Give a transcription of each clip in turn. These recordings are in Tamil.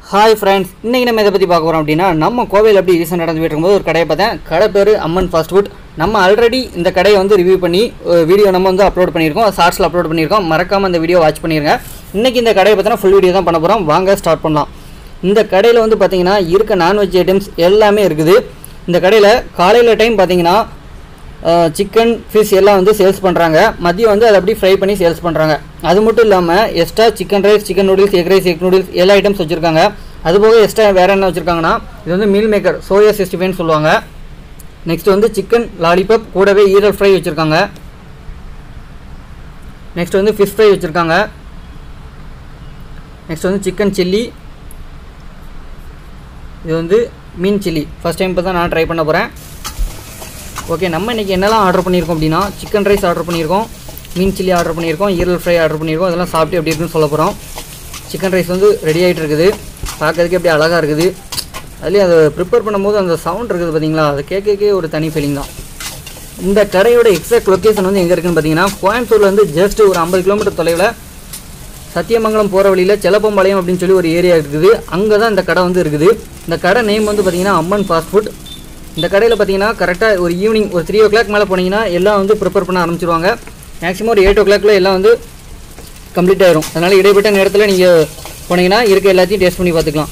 ஹாய் ஃப்ரெண்ட்ஸ் இன்றைக்கி நம்ம இதை பற்றி பார்க்க போகிறோம் அப்படின்னா நம்ம கோவையில் அப்படி ரீசெண்ட் நடந்து போயிட்டு இருக்கும்போது ஒரு கடையை பார்த்தேன் கடை பேர் அம்மன் ஃபாஸ்ட் ஃபுட் நம்ம ஆல்ரெடி இந்த கடையை வந்து ரிவ்யூ பண்ணி வீடியோ நம்ம வந்து அப்லோட் பண்ணியிருக்கோம் ஷார்ட்ஸில் அப்லோட் பண்ணியிருக்கோம் மறக்காமல் இந்த வீடியோ வாட்ச் பண்ணிருங்க இன்றைக்கி இந்த கடையை பார்த்தீங்கன்னா ஃபுல் வீடியோ தான் பண்ண போகிறோம் வாங்க ஸ்டார்ட் பண்ணலாம் இந்த கடையில் வந்து பார்த்தீங்கன்னா இருக்க நான்வெஜ் ஐட்டம்ஸ் எல்லாமே இருக்குது இந்த கடையில் காலையில் டைம் பார்த்தீங்கன்னா சிக்கன் ஃபிஷ் எல்லாம் வந்து சேல்ஸ் பண்ணுறாங்க மதியம் வந்து அதை அப்படியே ஃப்ரை பண்ணி சேல்ஸ் பண்ணுறாங்க அது மட்டும் இல்லாமல் extra chicken rice chicken noodles egg rice egg noodles எல்லா ஐட்டம்ஸ் வச்சுருக்காங்க அதுபோக எக்ஸ்ட்ரா வேறு என்ன வச்சுருக்காங்கன்னா இது வந்து மீல் மேக்கர் சோயா சிக்ஸ்டி ஃபைவ்னு சொல்லுவாங்க நெக்ஸ்ட் வந்து சிக்கன் லாலிபப் கூடவே ஈரல் ஃப்ரை வச்சுருக்காங்க நெக்ஸ்ட் வந்து ஃபிஷ் ஃப்ரை வச்சுருக்காங்க நெக்ஸ்ட் வந்து சிக்கன் சில்லி இது வந்து மீன் சில்லி ஃபஸ்ட் டைம் இப்போ தான் நான் ட்ரை பண்ண போகிறேன் ஓகே நம்ம இன்றைக்கி என்னெல்லாம் ஆர்டர் பண்ணியிருக்கோம் அப்படின்னா சிக்கன் ரைஸ் ஆர்டர் பண்ணியிருக்கோம் மீன் சில்லி ஆர்டர் பண்ணியிருக்கோம் ஈரல் ஃப்ரை ஆர்டர் பண்ணியிருக்கோம் அதெல்லாம் சாப்பிட்டு எப்படி இருக்குன்னு சொல்ல போகிறோம் சிக்கன் ரைஸ் வந்து ரெடி ஆகிட்டு இருக்குது பார்க்கறதுக்கு எப்படி அழகாக இருக்குது அதுலேயும் அதை ப்ரிப்பேர் பண்ணும்போது அந்த சவுண்ட் இருக்குது பார்த்தீங்களா அது கேட்கவே ஒரு தனி ஃபீலிங் தான் இந்த கடையோட எக்ஸாக்ட் லொக்கேஷன் வந்து எங்கே இருக்குன்னு பார்த்தீங்கன்னா கோயம்புத்தூர்லேருந்து ஜஸ்ட் ஒரு ஐம்பது கிலோமீட்டர் தொலைவில் சத்தியமங்கலம் போகிற வழியில் செலப்பம்பாளையம் அப்படின்னு சொல்லி ஒரு ஏரியா இருக்குது அங்கே தான் இந்த கடை வந்து இருக்குது இந்த கடை நேம் வந்து பார்த்தீங்கன்னா அம்மன் ஃபாஸ்ட் ஃபுட் இந்த கடையில் பார்த்தீங்கன்னா கரெக்டாக ஒரு ஈவினிங் ஒரு த்ரீ ஓ கிளாக் மேலே போனீங்கன்னா எல்லாம் வந்து ப்ரிப்பேர் பண்ண ஆரம்பிச்சிருவாங்க மேக்ஸிமம் ஒரு எயிட் ஓ கிளாக்ல எல்லாம் வந்து கம்ப்ளீட் ஆயிரும் அதனால் இடைப்பட்ட நேரத்தில் நீங்கள் போனீங்கன்னா இருக்க எல்லாத்தையும் டேஸ்ட் பண்ணி பார்த்துக்கலாம்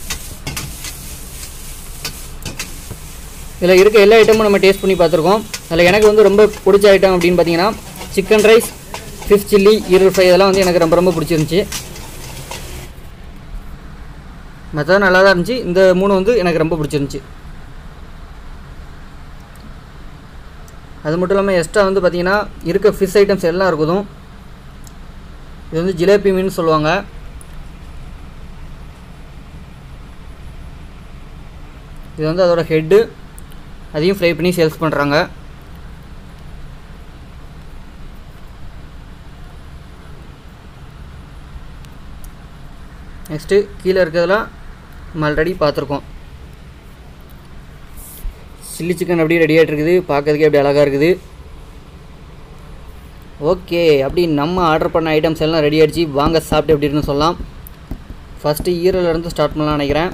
இதில் இருக்க எல்லா ஐட்டமும் நம்ம டேஸ்ட் பண்ணி பார்த்துருக்கோம் அதில் எனக்கு வந்து ரொம்ப பிடிச்ச ஐட்டம் அப்படின்னு பார்த்தீங்கன்னா சிக்கன் ரைஸ் ஃபிஷ் சில்லி ஈரல் ஃப்ரை இதெல்லாம் வந்து எனக்கு ரொம்ப ரொம்ப பிடிச்சிருந்துச்சி மற்றது நல்லா தான் இருந்துச்சு இந்த மூணு வந்து எனக்கு ரொம்ப பிடிச்சிருந்துச்சி அது மட்டும் இல்லாமல் எக்ஸ்ட்ரா வந்து பார்த்திங்கன்னா இருக்க ஃபிஷ் ஐட்டம்ஸ் எல்லாம் இருக்குதும் இது வந்து ஜிலேபி மீன் சொல்லுவாங்க இது வந்து அதோட ஹெட்டு அதையும் ஃப்ரை பண்ணி சேல்ஸ் பண்ணுறாங்க நெக்ஸ்ட்டு கீழே இருக்கிறதெல்லாம் நம்ம ஆல்ரெடி பார்த்துருக்கோம் சில்லி சிக்கன் அப்படியே ரெடி ஆகிட்டு இருக்குது பார்க்கறதுக்கே அப்படி அழகாக இருக்குது ஓகே அப்படி நம்ம ஆர்டர் பண்ண ஐட்டம்ஸ் எல்லாம் ரெடி ஆகிடுச்சு வாங்க சாப்பிட்டு எப்படி இருக்குன்னு சொல்லலாம் ஃபஸ்ட்டு ஈரலேருந்து ஸ்டார்ட் பண்ணலாம்னு நினைக்கிறேன்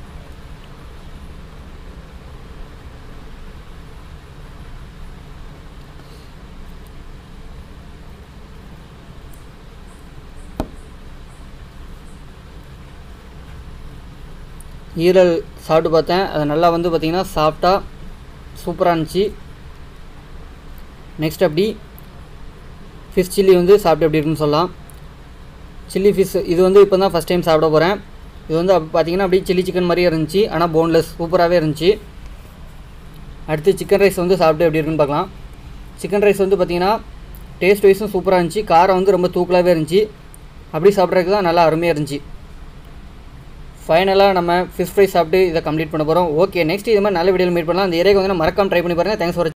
ஈரல் சாப்பிட்டு பார்த்தேன் அது நல்லா வந்து பார்த்திங்கன்னா சாஃப்டாக சூப்பராக இருந்துச்சு நெக்ஸ்ட் அப்படி ஃபிஷ் சில்லி வந்து சாப்பிட்டு எப்படி இருக்குன்னு சொல்லலாம் சில்லி ஃபிஷ் இது வந்து இப்போ தான் ஃபஸ்ட் டைம் சாப்பிட போகிறேன் இது வந்து அப்போ பார்த்தீங்கன்னா அப்படியே சில்லி சிக்கன் மாதிரியே இருந்துச்சு ஆனால் போன்லெஸ் சூப்பராகவே இருந்துச்சு அடுத்து சிக்கன் ரைஸ் வந்து சாப்பிட்டு எப்படி இருக்குன்னு பார்க்கலாம் சிக்கன் ரைஸ் வந்து பார்த்திங்கன்னா டேஸ்ட் வைஸும் சூப்பராக இருந்துச்சு காரம் வந்து ரொம்ப தூக்கலாகவே இருந்துச்சு அப்படி சாப்பிட்றதுக்கு தான் நல்லா அருமையாக இருந்துச்சு ஃபைனலாக நம்ம ஃபிஷ் ஃப்ரை சாப்பிட்டு இதை கம்ப்ளீட் பண்ண போகிறோம் ஓகே நெக்ஸ்ட் இது மாதிரி நல்ல வீடியோ மீட் பண்ணலாம் அந்த ஏரியாவுக்கு வந்து மறக்காம ட்ரை பண்ணி பாருங்கள் தேங்க்ஸ் ஃபார்